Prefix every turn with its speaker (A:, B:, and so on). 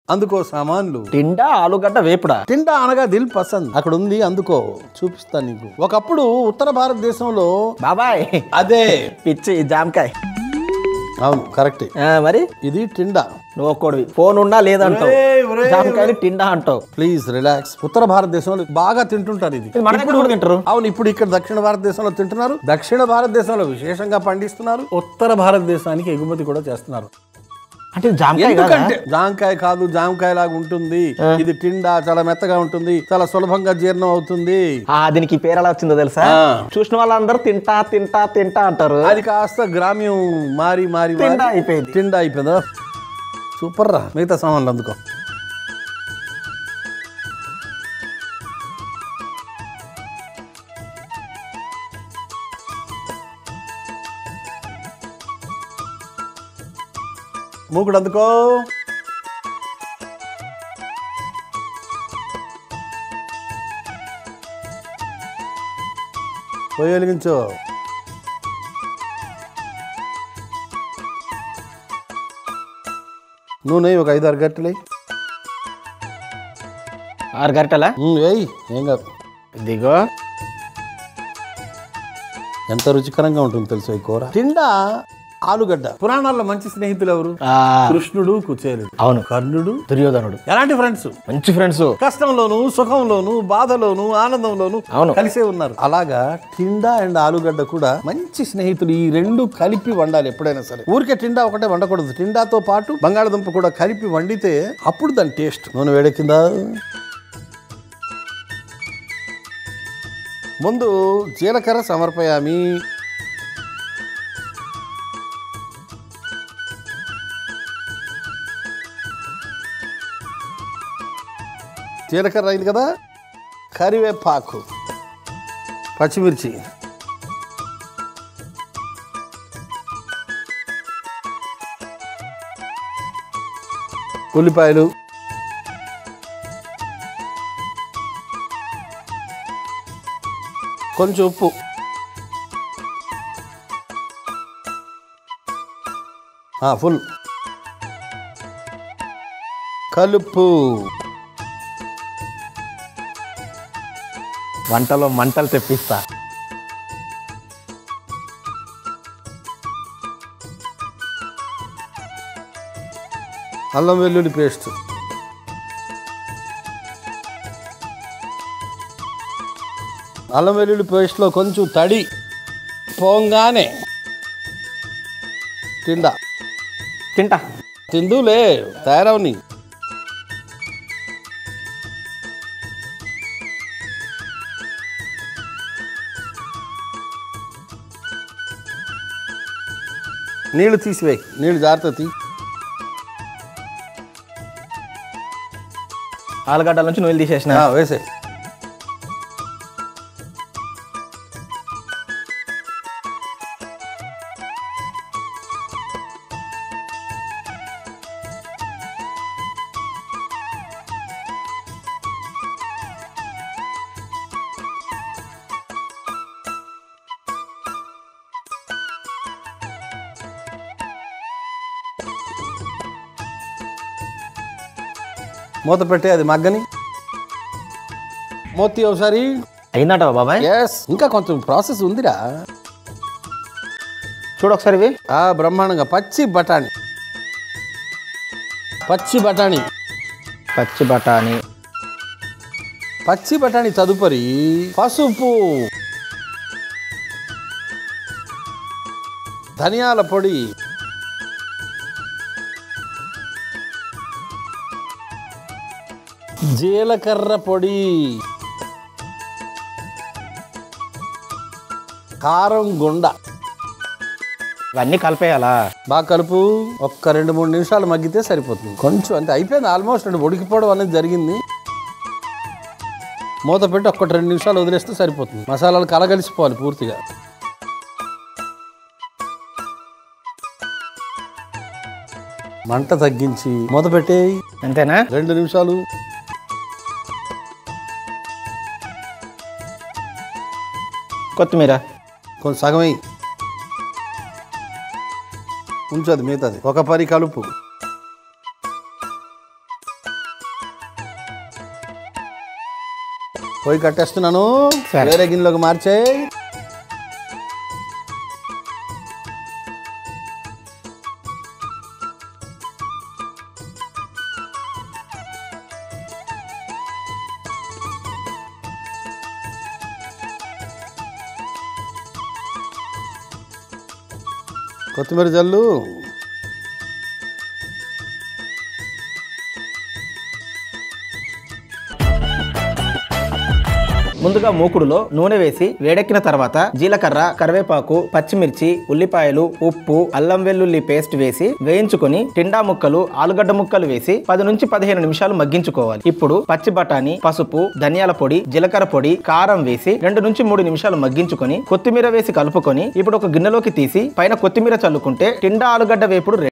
A: అందుకో సామాన్లు
B: తిండా ఆలుగడ్డ వేపుడా
A: తిండా అనగా దిల్ పసంద్ అక్కడ ఉంది అందుకో చూపిస్తా నీకు ఒకప్పుడు ఉత్తర భారతదేశంలో
B: బాబాయ్
A: అదే
B: పిచ్చి జామకాయ
A: అవును కరెక్ట్
B: ఆ, మరి
A: ఇది టిండా
B: నువ్వు ఒక్కడివి ఫోన్ ఉన్నా లేదంటావు
A: ఒరేయ్, ఒరేయ్,
B: జామకాయని తిండా అంటావు
A: ప్లీజ్ రిలాక్స్ ఉత్తర భారతదేశంలో బాగా తింటుంటారు ఇది
B: ఇది మన దగ్గర కూడా తింటారు
A: అవును ఇప్పుడు ఇక్కడ దక్షిణ భారతదేశంలో తింటున్నారు దక్షిణ భారతదేశంలో విశేషంగా పండిస్తున్నారు ఉత్తర భారతదేశానికి ఎగుమతి కూడా చేస్తున్నారు
B: అంటే ఇది జామకాయ కదా
A: ఎందుకంటే జాంకాయ కాదు జామకాయ లాగా ఉంటుంది ఇది టిండా చాలా మెత్తగా ఉంటుంది చాలా సులభంగా జీర్ణం అవుతుంది
B: ఆ, దీనికి ఈ పేరు ఎలా వచ్చిందో తెలుసా
A: ఆ.
B: చూసిన వాళ్ళందరూ తింటా తింటా తింటా అంటారు
A: అది కాస్త గ్రామ్యం మారి మారి మారి
B: తిండా అయిపోయింది
A: తిండా అయిపోయిందా సూపర్ రా మిగతా సామాన్లు అందుకో మూకుడు అందుకో పోయి వెలిగించు నూనె ఒక ఐదు ఆరు గట్టెలు
B: ఆరు గంటలా
A: వేయి ఏం కాదు
B: ఇదిగో
A: ఎంత రుచికరంగా ఉంటుంది తెలుసు ఈ కూర తిండా ఆలుగడ్డ పురాణాల్లో మంచి స్నేహితులు ఎవరు
B: ఆ,
A: కృష్ణుడు కుచేలుడు
B: అవును
A: కర్ణుడు
B: దుర్యోధనుడు
A: ఎలాంటి ఫ్రెండ్స్
B: మంచి ఫ్రెండ్స్
A: కష్టంలోను సుఖంలోను బాధలోను ఆనందంలోను
B: అవును.
A: కలిసే ఉన్నారు అలాగా టిండా అండ్ ఆలుగడ్డ కూడా మంచి స్నేహితులు ఈ రెండు కలిపి వండాలి ఎప్పుడైనా సరే ఊరికే టిండా ఒకటే వండకూడదు టిండాతో పాటు బంగాళదుంప కూడా కలిపి వండితే అప్పుడు దాని టేస్ట్ నూనె వేడెక్కిందా ముందు జీలకర్ర సమర్పయామి జీలకర్ర అయింది కదా కరివేపాకు పచ్చిమిర్చి ఉల్లిపాయలు కొంచెం ఉప్పు ఆ, ఫుల్ కలుపు
B: వంటలో మంటలు తెప్పిస్తా
A: అల్లం వెల్లుల్లి పేస్ట్ అల్లం వెల్లుల్లి పేస్ట్లో కొంచెం తడి పోంగానే తిండా
B: తింటా
A: తిందులే తయారవని నీళ్లు తీసివేయి నీళ్లు జాగ్రత్త తీ
B: ఆలుగడ్డల నుంచి నూనెలు తీసేసిన
A: ఆ, వేసే మూత పెట్టి అది మగ్గని మూతి ఒకసారి
B: అయిందట బాబాయ్
A: ఎస్ ఇంకా కొంచెం ప్రాసెస్ ఉందిరా
B: చూడు ఒకసారి ఇవి
A: ఆ బ్రహ్మాండంగా పచ్చి బఠానీ పచ్చి బఠానీ
B: పచ్చి బఠానీ
A: పచ్చి బఠానీ తదుపరి పసుపు ధనియాల పొడి జీలకర్ర పొడి కారం గుండ
B: ఇవన్నీ కలిపేయాలా
A: బాగా కలుపు ఒక్క రెండు మూడు నిమిషాలు మగ్గితే సరిపోతుంది కొంచెం అంటే అయిపోయింది ఆల్మోస్ట్ రెండు ఉడికిపోవడం అనేది జరిగింది మూత పెట్టి ఒక్కటి రెండు నిమిషాలు వదిలేస్తే సరిపోతుంది మసాలాలు కలగలిసిపోవాలి పూర్తిగా మంట తగ్గించి మూత పెట్టేయి
B: అంతేనా
A: రెండు నిమిషాలు
B: కొత్తిమీర
A: కొంచెం సగమై ఉంచదు మిగతాది ఒక పరి కలుపు పోయి కట్టేస్తున్నాను
B: సరే.
A: వేరే గిన్నెలోకి మార్చేయి కొత్తిమీర జల్లు
B: ముందుగా మూకుడులో నూనె వేసి వేడెక్కిన తర్వాత జీలకర్ర కరివేపాకు పచ్చిమిర్చి ఉల్లిపాయలు ఉప్పు అల్లం వెల్లుల్లి పేస్ట్ వేసి వేయించుకొని టిండా ముక్కలు ఆలుగడ్డ ముక్కలు వేసి పది నుంచి పదిహేను నిమిషాలు మగ్గించుకోవాలి ఇప్పుడు పచ్చి బఠానీ పసుపు ధనియాల పొడి జీలకర్ర పొడి కారం వేసి రెండు నుంచి మూడు నిమిషాలు మగ్గించుకొని కొత్తిమీర వేసి కలుపుకొని ఇప్పుడు ఒక గిన్నెలోకి తీసి పైన కొత్తిమీర చల్లుకుంటే టిండా ఆలుగడ్డ వేపుడు రెడీ